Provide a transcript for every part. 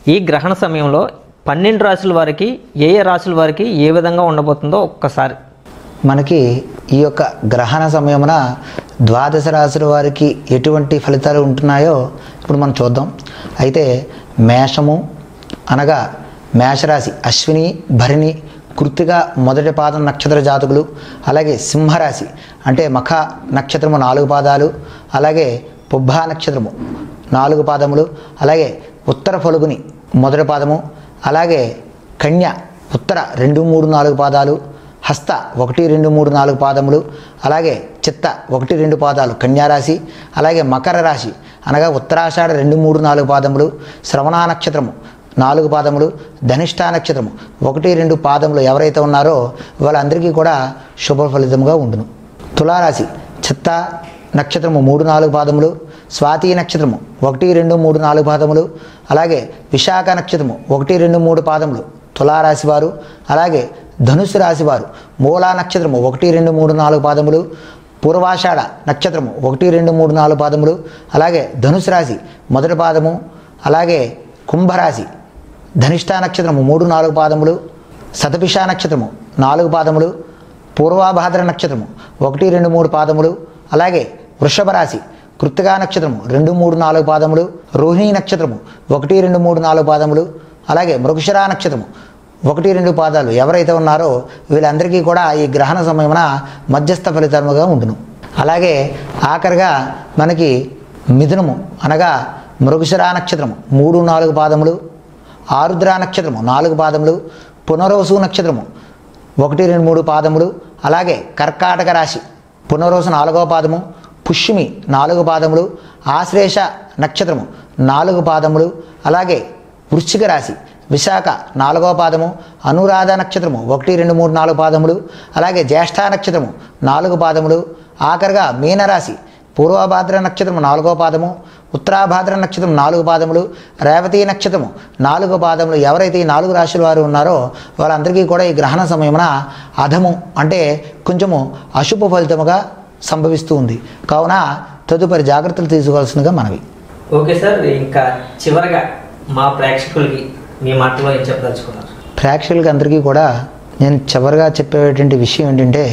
ఈ గ్రహణ సమయంలో పన్నెండు రాశుల వారికి ఏ ఏ రాశుల వారికి ఏ విధంగా ఉండబోతుందో ఒక్కసారి మనకి ఈ యొక్క గ్రహణ సమయమున ద్వాదశ రాశుల వారికి ఎటువంటి ఫలితాలు ఉంటున్నాయో ఇప్పుడు మనం చూద్దాం అయితే మేషము అనగా మేషరాశి అశ్విని భరిణి కృత్తిక మొదటి పాదం నక్షత్ర జాతకులు అలాగే సింహరాశి అంటే మఖ నక్షత్రము నాలుగు పాదాలు అలాగే పుబ్బా నక్షత్రము నాలుగు పాదములు అలాగే ఉత్తర ఫలుగుని మొదటి పాదము అలాగే కన్య ఉత్తర రెండు మూడు నాలుగు పాదాలు హస్త ఒకటి రెండు మూడు నాలుగు పాదములు అలాగే చిత్త ఒకటి రెండు పాదాలు కన్యారాశి అలాగే మకర రాశి అనగా ఉత్తరాషాఢ రెండు మూడు నాలుగు పాదములు శ్రవణ నక్షత్రము నాలుగు పాదములు ధనిష్ఠా నక్షత్రము ఒకటి రెండు పాదములు ఎవరైతే ఉన్నారో వాళ్ళందరికీ కూడా శుభ ఫలితముగా ఉండును తులారాశి చిత్త నక్షత్రము మూడు నాలుగు పాదములు స్వాతి నక్షత్రము ఒకటి రెండు మూడు నాలుగు పాదములు అలాగే విశాఖ నక్షత్రము ఒకటి రెండు మూడు పాదములు తులారాశి వారు అలాగే ధనుసు రాశి వారు మూలా నక్షత్రము ఒకటి రెండు మూడు నాలుగు పాదములు పూర్వాషాఢ నక్షత్రము ఒకటి రెండు మూడు నాలుగు పాదములు అలాగే ధనుసు రాశి మొదటి పాదము అలాగే కుంభరాశి ధనిష్ఠా నక్షత్రము మూడు నాలుగు పాదములు శతభిష నక్షత్రము నాలుగు పాదములు పూర్వాభాద్ర నక్షత్రము ఒకటి రెండు మూడు పాదములు అలాగే వృషభ రాశి కృత్తికా నక్షత్రము రెండు మూడు నాలుగు పాదములు రోహిణీ నక్షత్రము ఒకటి రెండు మూడు నాలుగు పాదములు అలాగే మృగశిరా నక్షత్రము ఒకటి రెండు పాదాలు ఎవరైతే ఉన్నారో వీళ్ళందరికీ కూడా ఈ గ్రహణ సమయమున మధ్యస్థ ఫలితముగా ఉండును అలాగే ఆఖరిగా మనకి మిథునము అనగా మృగశిరా నక్షత్రము మూడు నాలుగు పాదములు ఆరుద్ర నక్షత్రము నాలుగు పాదములు పునరోసు నక్షత్రము ఒకటి రెండు మూడు పాదములు అలాగే కర్కాటక రాశి పునరోసు నాలుగవ పాదము పుష్యమి నాలుగు పాదములు ఆశ్లేష నక్షత్రము నాలుగు పాదములు అలాగే వృశ్చిక రాశి విశాఖ నాలుగవ పాదము అనురాధ నక్షత్రము ఒకటి రెండు మూడు నాలుగు పాదములు అలాగే జ్యేష్ఠ నక్షత్రము నాలుగు పాదములు ఆఖరిగా మీనరాశి పూర్వభాద్ర నక్షత్రము నాలుగో పాదము ఉత్తరాభాద్ర నక్షత్రం నాలుగు పాదములు రేవతి నక్షత్రము నాలుగు పాదములు ఎవరైతే ఈ నాలుగు రాశుల వారు ఉన్నారో వాళ్ళందరికీ కూడా ఈ గ్రహణ సమయమున అధము అంటే కొంచెము అశుభ ఫలితముగా సంభవిస్తూ ఉంది కావున తదుపరి జాగ్రత్తలు తీసుకోవాల్సిందిగా మనవి ఓకే సార్ ఇంకా చివరగా మా ప్రేక్షకులకి మీ మాటలో ఏం చెప్పదలుచుకున్నారు ప్రేక్షకులకి అందరికీ కూడా నేను చివరిగా చెప్పేటువంటి విషయం ఏంటంటే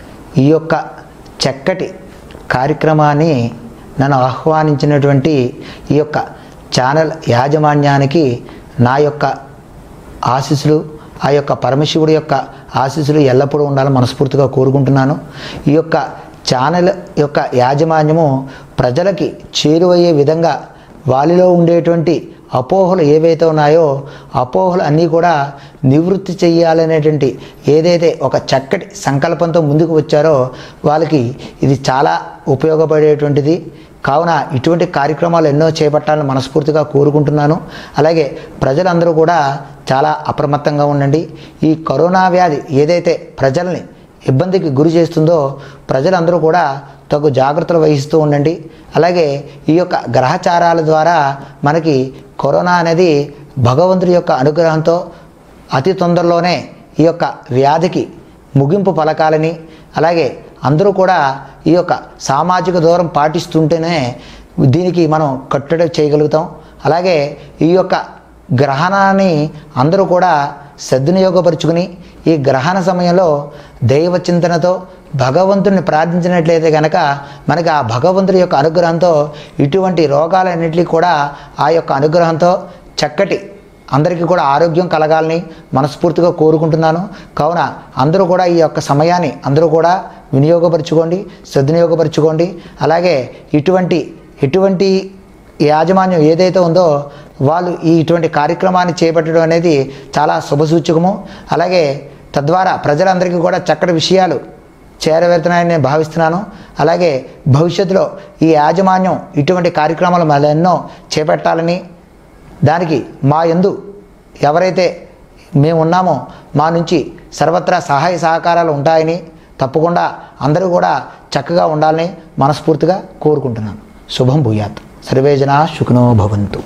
ఈ యొక్క చక్కటి కార్యక్రమాన్ని నన్ను ఆహ్వానించినటువంటి ఈ యొక్క ఛానల్ యాజమాన్యానికి నా యొక్క ఆశీస్సులు ఆ యొక్క పరమశివుడి యొక్క ఆశీస్సులు ఎల్లప్పుడూ ఉండాలని మనస్ఫూర్తిగా కోరుకుంటున్నాను ఈ యొక్క ఛానల్ యొక్క యాజమాన్యము ప్రజలకి చేరువయ్యే విధంగా వారిలో ఉండేటువంటి అపోహలు ఏవైతే ఉన్నాయో అపోహలు అన్నీ కూడా నివృత్తి చేయాలనేటువంటి ఏదైతే ఒక చక్కటి సంకల్పంతో ముందుకు వచ్చారో వాళ్ళకి ఇది చాలా ఉపయోగపడేటువంటిది కావున ఇటువంటి కార్యక్రమాలు ఎన్నో చేపట్టాలని మనస్ఫూర్తిగా కోరుకుంటున్నాను అలాగే ప్రజలందరూ కూడా చాలా అప్రమత్తంగా ఉండండి ఈ కరోనా వ్యాధి ఏదైతే ప్రజల్ని ఇబ్బందికి గురి చేస్తుందో ప్రజలందరూ కూడా తగు జాగ్రత్తలు వహిస్తూ ఉండండి అలాగే ఈ యొక్క గ్రహచారాల ద్వారా మనకి కరోనా అనేది భగవంతుడి యొక్క అనుగ్రహంతో అతి తొందరలోనే ఈ యొక్క వ్యాధికి ముగింపు పలకాలని అలాగే అందరూ కూడా ఈ యొక్క సామాజిక దూరం పాటిస్తుంటేనే దీనికి మనం కట్టడి చేయగలుగుతాం అలాగే ఈ యొక్క గ్రహణాన్ని అందరూ కూడా సద్వినియోగపరుచుకుని ఈ గ్రహణ సమయంలో దైవ చింతనతో భగవంతుడిని ప్రార్థించినట్లయితే కనుక మనకి ఆ భగవంతుడి యొక్క అనుగ్రహంతో ఇటువంటి రోగాలన్నింటినీ కూడా ఆ యొక్క అనుగ్రహంతో చక్కటి అందరికీ కూడా ఆరోగ్యం కలగాలని మనస్ఫూర్తిగా కోరుకుంటున్నాను కావున అందరూ కూడా ఈ యొక్క సమయాన్ని అందరూ కూడా వినియోగపరచుకోండి సద్వినియోగపరచుకోండి అలాగే ఇటువంటి ఎటువంటి యాజమాన్యం ఏదైతే ఉందో వాళ్ళు ఈ ఇటువంటి కార్యక్రమాన్ని చేపట్టడం అనేది చాలా శుభసూచకము అలాగే తద్వారా ప్రజలందరికీ కూడా చక్కటి విషయాలు చేరవేరుతున్నాయని నేను భావిస్తున్నాను అలాగే భవిష్యత్తులో ఈ యాజమాన్యం ఇటువంటి కార్యక్రమాలు మరెన్నో చేపట్టాలని దానికి మా యందు ఎవరైతే మేము ఉన్నామో మా నుంచి సర్వత్రా సహాయ సహకారాలు ఉంటాయని తప్పకుండా అందరూ కూడా చక్కగా ఉండాలని మనస్ఫూర్తిగా కోరుకుంటున్నాను శుభం భూయాత్ సర్వేజన సుఖనో భవంతు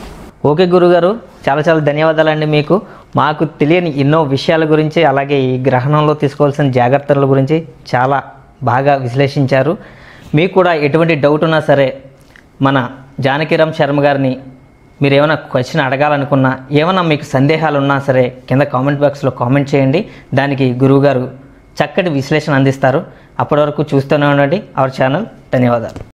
ఓకే గురుగారు చాలా చాలా ధన్యవాదాలండి మీకు మాకు తెలియని ఎన్నో విషయాల గురించి అలాగే ఈ గ్రహణంలో తీసుకోవాల్సిన జాగ్రత్తల గురించి చాలా బాగా విశ్లేషించారు మీకు కూడా ఎటువంటి డౌట్ ఉన్నా సరే మన జానకిరామ్ శర్మ గారిని మీరు ఏమైనా క్వశ్చన్ అడగాలనుకున్నా ఏమైనా మీకు సందేహాలు ఉన్నా సరే కింద కామెంట్ బాక్స్లో కామెంట్ చేయండి దానికి గురువుగారు చక్కటి విశ్లేషణ అందిస్తారు అప్పటి వరకు చూస్తూనే ఉండండి అవర్ ఛానల్ ధన్యవాదాలు